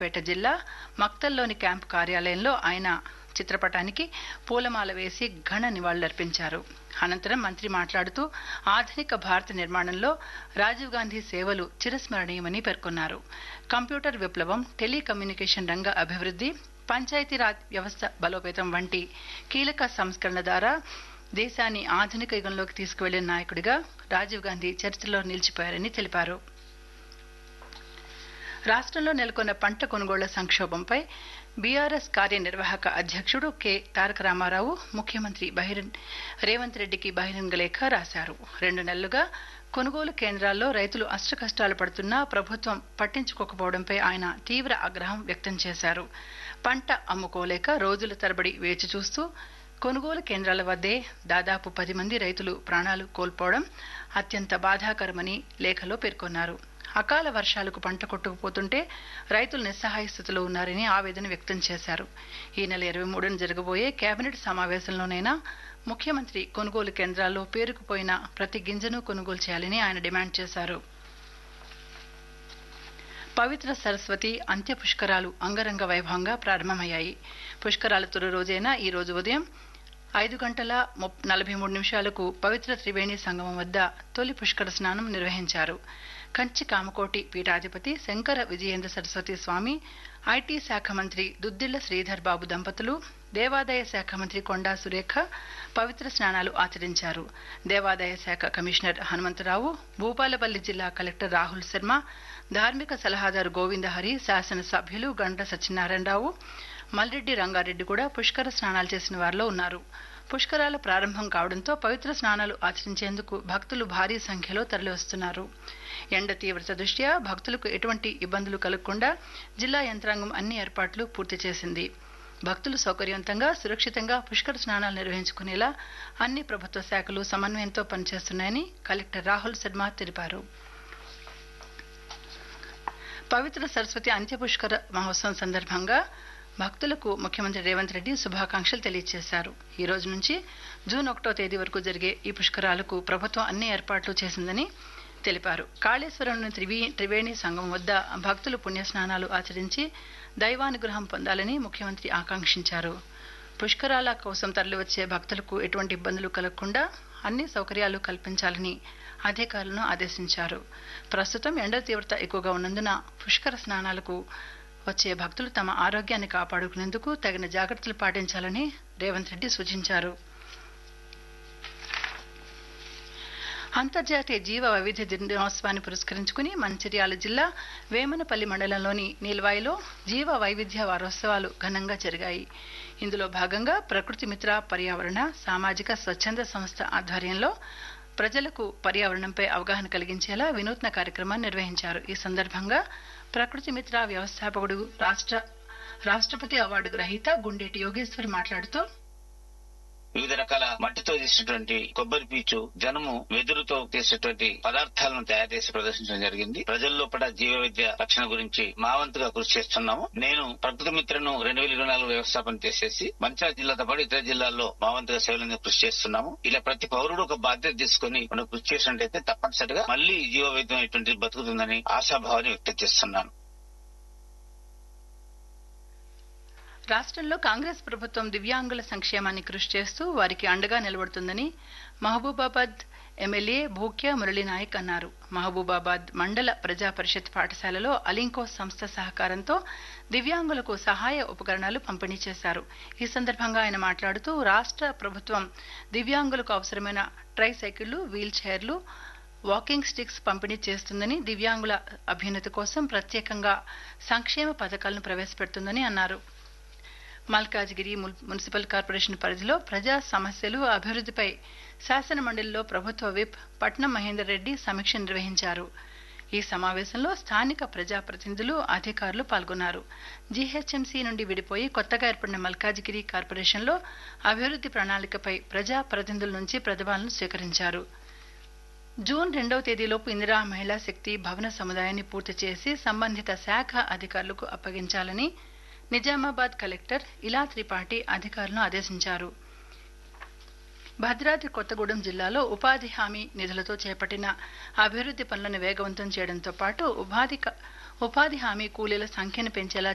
సూర్యాపేట జిల్లా మక్తల్లోని క్యాంపు కార్యాలయంలో ఆయన చిత్రపటానికి పూలమాల వేసి ఘన నివాళులర్పించారు అనంతరం మంత్రి మాట్లాడుతూ ఆధునిక భారత నిర్మాణంలో రాజీవ్ గాంధీ సేవలు చిరస్మరణీయమని పేర్కొన్నారు కంప్యూటర్ విప్లవం టెలికమ్యూనికేషన్ రంగ అభివృద్ధి పంచాయతీరాజ్ వ్యవస్థ బలోపేతం వంటి కీలక సంస్కరణ ద్వారా దేశాన్ని ఆధునిక యుగంలోకి తీసుకువెళ్లిన నాయకుడిగా రాజీవ్ గాంధీ చరిత్రలో నిలిచిపోయారని తెలిపారు రాష్ట్రంలో నెలకొన్న పంట కొనుగోళ్ల సంక్షోభంపై బీఆర్ఎస్ కార్యనిర్వాహక అధ్యక్షుడు కె తారక రామారావు ముఖ్యమంత్రి బహిరంగ రేవంత్ రెడ్డికి బహిరంగ లేఖ రాశారు రెండు నెలలుగా కొనుగోలు కేంద్రాల్లో రైతులు అష్టకష్టాలు పడుతున్నా ప్రభుత్వం పట్టించుకోకపోవడంపై ఆయన తీవ్ర ఆగ్రహం వ్యక్తం చేశారు పంట అమ్ముకోలేక రోజుల తరబడి వేచి చూస్తూ కొనుగోలు కేంద్రాల వద్దే దాదాపు పది మంది రైతులు ప్రాణాలు కోల్పోవడం అత్యంత బాధాకరమని లేఖలో పేర్కొన్నారు అకాల వర్షాలకు పంట కొట్టుకుపోతుంటే రైతులు నిస్సహాయ స్థితిలో ఉన్నారని ఆవేదన వ్యక్తం చేశారు ఈ నెల ఇరవై మూడున జరగబోయే కేబినెట్ సమావేశంలోనైనా ముఖ్యమంత్రి కొనుగోలు కేంద్రాల్లో పేరుకుపోయిన ప్రతి గింజను కొనుగోలు చేయాలని ఆయన డిమాండ్ చేశారు పవిత్ర సరస్వతి అంత్య పుష్కరాలు అంగరంగ వైభవంగా ప్రారంభమయ్యాయి పుష్కరాల తొలి రోజైన ఈ రోజు ఉదయం ఐదు గంటల నలభై మూడు నిమిషాలకు పవిత్ర త్రివేణి సంగమం వద్ద తొలి పుష్కర స్నానం నిర్వహించారు కంచి కామకోటి పీఠాధిపతి శంకర విజయేంద్ర సరస్వతి స్వామి ఐటీ శాఖ మంత్రి దుద్దిళ్ల శ్రీధర్ బాబు దంపతులు దేవాదాయ శాఖ మంత్రి కొండా సురేఖ పవిత్ర స్నానాలు ఆచరించారు దేవాదాయ శాఖ కమిషనర్ హనుమంతరావు భూపాలపల్లి జిల్లా కలెక్టర్ రాహుల్ శర్మ ధార్మిక సలహాదారు గోవిందహరి శాసనసభ్యులు గండ్ర సత్యనారాయణరావు మల్రెడ్డి రంగారెడ్డి కూడా పుష్కర స్నానాలు చేసిన వారిలో ఉన్నారు పుష్కరాల ప్రారంభం కావడంతో పవిత్ర స్నానాలు ఆచరించేందుకు భక్తులు భారీ సంఖ్యలో తరలివస్తున్నారు ఎండ తీవ్రత దృష్ట్యా భక్తులకు ఎటువంటి ఇబ్బందులు కలగకుండా జిల్లా యంత్రాంగం అన్ని ఏర్పాట్లు పూర్తి చేసింది భక్తులు సౌకర్యవంతంగా సురక్షితంగా పుష్కర స్నానాలు నిర్వహించుకునేలా అన్ని ప్రభుత్వ శాఖలు సమన్వయంతో పనిచేస్తున్నాయని కలెక్టర్ రాహుల్ శర్మ తెలిపారు పవిత్ర సరస్వతి అంత్య పుష్కర మహోత్సవం సందర్భంగా భక్తులకు ముఖ్యమంత్రి రేవంత్ రెడ్డి శుభాకాంక్షలు తెలియజేశారు ఈ రోజు నుంచి జూన్ ఒకటో తేదీ వరకు జరిగే ఈ పుష్కరాలకు ప్రభుత్వం అన్ని ఏర్పాట్లు చేసిందని తెలిపారు కాళేశ్వరంలోని త్రివీ త్రివేణి సంఘం వద్ద భక్తులు పుణ్యస్నానాలు ఆచరించి దైవానుగ్రహం పొందాలని ముఖ్యమంత్రి ఆకాంక్షించారు పుష్కరాల కోసం తరలివచ్చే భక్తులకు ఎటువంటి ఇబ్బందులు కలగకుండా అన్ని సౌకర్యాలు కల్పించాలని అధికారులను ఆదేశించారు ప్రస్తుతం ఎండ తీవ్రత ఎక్కువగా ఉన్నందున పుష్కర స్నానాలకు వచ్చే భక్తులు తమ ఆరోగ్యాన్ని కాపాడుకునేందుకు తగిన జాగ్రత్తలు పాటించాలని రేవంత్ రెడ్డి సూచించారు అంతర్జాతీయ జీవ వైవిధ్య దినోత్సవాన్ని పురస్కరించుకుని మంచిర్యాల జిల్లా వేమనపల్లి మండలంలోని నీల్వాయిలో జీవ వైవిధ్య వారోత్సవాలు ఘనంగా జరిగాయి ఇందులో భాగంగా ప్రకృతి మిత్ర పర్యావరణ సామాజిక స్వచ్ఛంద సంస్థ ఆధ్వర్యంలో ప్రజలకు పర్యావరణంపై అవగాహన కలిగించేలా వినూత్న కార్యక్రమాన్ని నిర్వహించారు ఈ సందర్భంగా ప్రకృతి మిత్ర వ్యవస్థాపకుడు రాష్ట్ర రాష్ట్రపతి అవార్డు గ్రహీత గుండేటి యోగేశ్వర్ మాట్లాడుతూ వివిధ రకాల మట్టితో చేసినటువంటి కొబ్బరి పీచు జనము వెదురుతో చేసేటువంటి పదార్థాలను తయారు చేసి ప్రదర్శించడం జరిగింది ప్రజల్లో పడ జీవ విద్య రక్షణ గురించి మా వంతుగా కృషి చేస్తున్నాము నేను ప్రకృతి మిత్రను రెండు వేల ఇరవై నాలుగు వ్యవస్థాపన చేసేసి మంచిర్యాల జిల్లాతో పాటు ఇతర జిల్లాల్లో మా వంతుగా సేవలను కృషి చేస్తున్నాము ఇలా ప్రతి పౌరుడు ఒక బాధ్యత తీసుకుని మనం కృషి చేసినట్టయితే తప్పనిసరిగా మళ్లీ జీవ వైద్యం ఇటువంటిది బతుకుతుందని ఆశాభావాన్ని వ్యక్తం చేస్తున్నాను రాష్ట్రంలో కాంగ్రెస్ ప్రభుత్వం దివ్యాంగుల సంక్షేమాన్ని కృషి చేస్తూ వారికి అండగా నిలబడుతుందని మహబూబాబాద్ ఎమ్మెల్యే భూక్యా మురళీనాయక్ అన్నారు మహబూబాబాద్ మండల ప్రజా పరిషత్ పాఠశాలలో అలింకో సంస్థ సహకారంతో దివ్యాంగులకు సహాయ ఉపకరణాలు పంపిణీ చేశారు ఈ సందర్భంగా ఆయన మాట్లాడుతూ రాష్ట్ర ప్రభుత్వం దివ్యాంగులకు అవసరమైన ట్రై సైకిళ్లు వీల్ చైర్లు వాకింగ్ స్టిక్స్ పంపిణీ చేస్తుందని దివ్యాంగుల అభ్యున్నతి కోసం ప్రత్యేకంగా సంక్షేమ పథకాలను ప్రవేశపెడుతుందని అన్నారు మల్కాజ్గిరి మున్సిపల్ కార్పొరేషన్ పరిధిలో ప్రజా సమస్యలు అభివృద్ధిపై శాసన మండలిలో ప్రభుత్వ విప్ పట్నం మహేందర్ రెడ్డి సమీక్ష నిర్వహించారు ఈ సమావేశంలో స్థానిక ప్రజాప్రతినిధులు అధికారులు పాల్గొన్నారు జీహెచ్ఎంసీ నుండి విడిపోయి కొత్తగా ఏర్పడిన మల్కాజ్గిరి కార్పొరేషన్లో అభివృద్ది ప్రణాళికపై ప్రజా ప్రతినిధుల నుంచి ప్రతిభాలను స్వీకరించారు జూన్ రెండవ తేదీలోపు ఇందిరా మహిళా శక్తి భవన సముదాయాన్ని పూర్తి చేసి సంబంధిత శాఖ అధికారులకు అప్పగించాలని నిజామాబాద్ కలెక్టర్ ఇలా త్రిపాఠి అధికారులను ఆదేశించారు భద్రాద్రి కొత్తగూడెం జిల్లాలో ఉపాధి హామీ నిధులతో చేపట్టిన అభివృద్ది పనులను వేగవంతం చేయడంతో పాటు ఉపాధి ఉపాధి హామీ కూలీల సంఖ్యను పెంచేలా